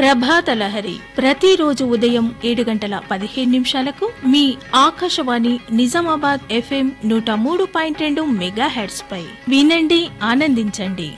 ప్రభాత లహరి ప్రతిరోజు ఉదయం ఏడు గంటల పదిహేను నిమిషాలకు మీ ఆకాశవాణి నిజామాబాద్ ఎఫ్ఎం నూట మూడు పాయింట్ రెండు మెగా హెడ్స్ పై వినండి ఆనందించండి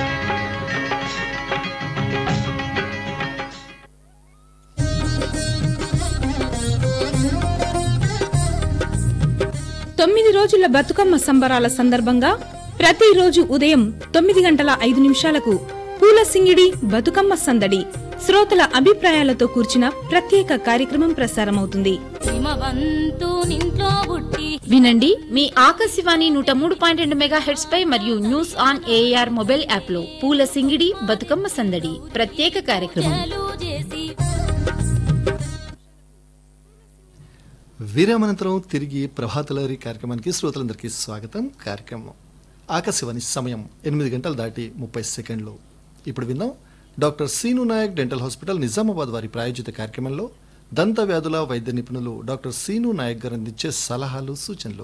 తొమ్మిది రోజుల బతుకమ్మ సంబరాల సందర్భంగా ప్రతిరోజు ఉదయం తొమ్మిది గంటల ఐదు నిమిషాలకు పూల సింగిడి బతుకమ్మ సందడి శ్రోతల అభిప్రాయాలతో కూర్చిన ప్రత్యేక కార్యక్రమం ప్రసారమవుతుంది హిమవంతు నింట్లో బుట్టి వినండి మీ ఆకాశవాణి నూట మూడు పాయింట్ రెండు మెగా హెడ్స్ పై మరియు news on AIR mobile app లో పూల సింగిడి బతుకమ్మ సందడి ప్రత్యేక కార్యక్రమం చాలు చేసి విరామనంతరం తిరిగి ప్రభాతలహరి కార్యక్రమానికి శ్రోతలందరికీ స్వాగతం కార్యక్రమం ఆకాశవాణి సమయం ఎనిమిది గంటలు దాటి ముప్పై సెకండ్లు ఇప్పుడు విన్నాం doctor Seenu Naik dental hospital Nizamabad వారి ప్రాయోజిత కార్యక్రమంలో దంత వ్యాధుల వైద్య నిపుణులు డాక్టర్ సీను నాయక్ గారు అందించే సలహాలు సూచనలు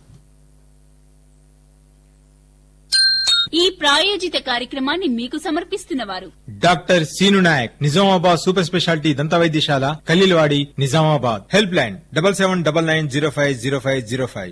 ఈ ప్రాయోజిత కార్యక్రమాన్ని మీకు సమర్పిస్తున్నవారు doctor Seenu Naik Nizamabad super speciality దంత వైద్యశాల Khaleelwadi Nizamabad help line double seven double nine zero five zero five zero five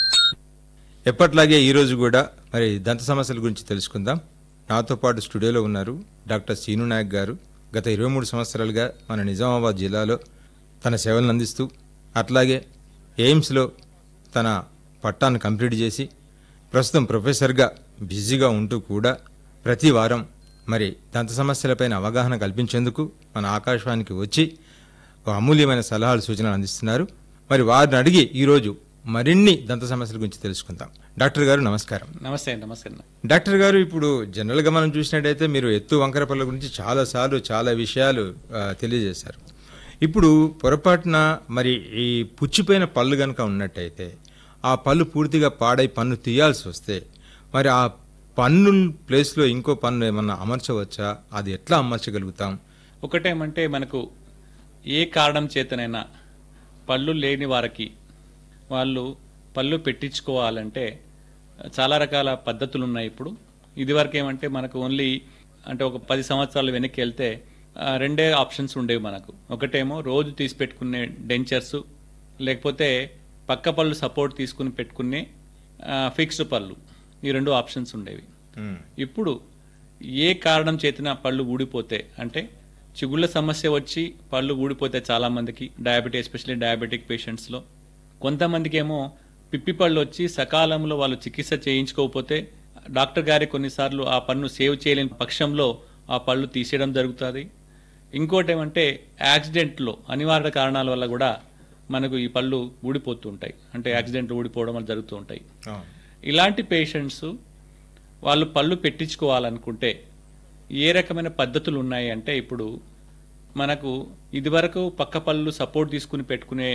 ఎప్పట్లాగే ఈ రోజు కూడా మరి దంత సమస్యల గురించి తెలుసుకుందాం నాతో పాటు స్టూడియోలో ఉన్నారు డాక్టర్ సీను నాయక్ గారు గత ఇరవై మూడు సంవత్సరాలుగా మన నిజామాబాద్ జిల్లాలో తన సేవలను అందిస్తూ అట్లాగే ఎయిమ్స్లో తన పట్టాను కంప్లీట్ చేసి ప్రస్తుతం ప్రొఫెసర్గా బిజీగా ఉంటూ కూడా ప్రతి వారం మరి దంత సమస్యలపైన అవగాహన కల్పించేందుకు మన ఆకాశవాణికి వచ్చి ఒక అమూల్యమైన సలహాలు సూచనలు అందిస్తున్నారు మరి వారిని అడిగి ఈరోజు మరిన్ని దంత సమస్యల గురించి తెలుసుకుందాం డాక్టర్ గారు నమస్కారం నమస్తే అండి నమస్తే అండి డాక్టర్ గారు ఇప్పుడు జనరల్గా మనం చూసినట్టయితే మీరు ఎత్తు వంకర పళ్ళ గురించి చాలాసార్లు చాలా విషయాలు ఆ, తెలియజేశారు ఇప్పుడు పొరపాటున మరి ఈ పుచ్చిపోయిన పళ్ళు కనుక ఉన్నట్టయితే ఆ పళ్ళు పూర్తిగా పాడై పన్ను తీయాల్సి వస్తే మరి ఆ పన్ను ప్లేస్లో ఇంకో పన్ను ఏమన్నా అమర్చవచ్చా అది ఎట్లా అమర్చగలుగుతాం ఒకటేమంటే మనకు ఏ కారణం చేతనైనా పళ్ళు లేని వారికి వాళ్ళు పళ్ళు పెట్టించుకోవాలంటే చాలా రకాల పద్ధతులు ఉన్నాయి ఇప్పుడు ఇదివరకు ఏమంటే మనకు ఓన్లీ అంటే ఒక పది సంవత్సరాలు వెనక్కి వెళ్తే ఆ, రెండే ఆప్షన్స్ ఉండేవి మనకు ఒకటేమో రోజు తీసి పెట్టుకునే డెంచర్స్ లేకపోతే పక్క పళ్ళు సపోర్ట్ తీసుకుని పెట్టుకునే ఫిక్స్డ్ పళ్ళు ఈ రెండు ఆప్షన్స్ ఉండేవి ఇప్పుడు ఏ కారణం చేతిన పళ్ళు ఊడిపోతే అంటే చిగుళ్ళ సమస్య వచ్చి పళ్ళు ఊడిపోతే చాలా మందికి డయాబెటిక్ ఎస్పెషల్లీ డయాబెటిక్ పేషెంట్స్లో కొంతమందికి ఏమో పిప్పి పళ్ళు వచ్చి సకాలంలో వాళ్ళు చికిత్స చేయించుకోకపోతే డాక్టర్ గారి కొన్నిసార్లు ఆ పన్ను సేవ్ చేయలేని పక్షంలో ఆ పళ్ళు తీసేయడం జరుగుతుంది ఇంకోటి ఏమంటే యాక్సిడెంట్లో అనివార్య కారణాల వల్ల కూడా మనకు ఈ పళ్ళు ఊడిపోతూ ఉంటాయి అంటే యాక్సిడెంట్లు ఊడిపోవడం వల్ల జరుగుతూ ఉంటాయి ఇలాంటి పేషెంట్స్ వాళ్ళు పళ్ళు పెట్టించుకోవాలనుకుంటే ఏ రకమైన పద్ధతులు ఉన్నాయి అంటే ఇప్పుడు మనకు ఇదివరకు పక్క పళ్ళు సపోర్ట్ తీసుకుని పెట్టుకునే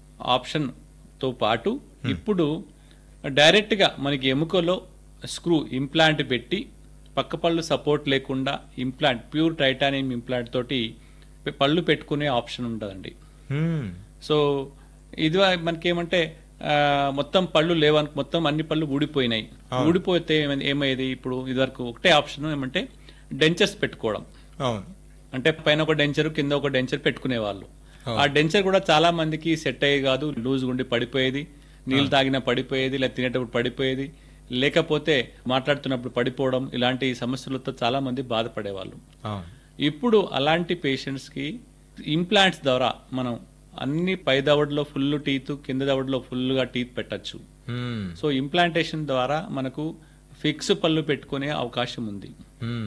ఆప్షన్తో పాటు ఇప్పుడు డైరెక్ట్గా మనకి ఎముకలో స్క్రూ ఇంప్లాంట్ పెట్టి పక్క పళ్ళు సపోర్ట్ లేకుండా ఇంప్లాంట్ ప్యూర్ టైటానియం ఇంప్లాంట్ తోటి పళ్ళు పెట్టుకునే ఆప్షన్ ఉంటుందండి హ్మ్. సో ఇది మనకేమంటే ఆ, మొత్తం పళ్ళు లేవని మొత్తం అన్ని పళ్ళు ఊడిపోయినాయి ఊడిపోతే ఏమైంది- ఏమయ్యేది ఇప్పుడు ఇదివరకు ఒకటే ఆప్షన్ ఏమంటే డెంచర్స్ పెట్టుకోవడం అవును అంటే పైన ఒక డెంచర్ కింద ఒక డెంచర్ పెట్టుకునేవాళ్ళు ఆ డెంచర్ కూడా చాలా మందికి సెట్ అయ్యేది కాదు లూజ్ గుండి పడిపోయేది నీళ్ళు తాగినా పడిపోయేది లేదా తినేటప్పుడు పడిపోయేది లేకపోతే మాట్లాడుతున్నప్పుడు పడిపోవడం ఇలాంటి సమస్యలతో చాలా మంది బాధపడేవాళ్ళు అవును ఇప్పుడు అలాంటి పేషెంట్స్ కి ఇంప్లాంట్స్ ద్వారా మనం అన్ని పై దవడలో ఫుల్ టీత్ కింద దవడలో ఫుల్ గా టీత్ పెట్టచ్చు హ్మ్. సో ఇంప్లాంటేషన్ ద్వారా మనకు ఫిక్స్ పళ్ళు పెట్టుకునే అవకాశం ఉంది హ్మ్.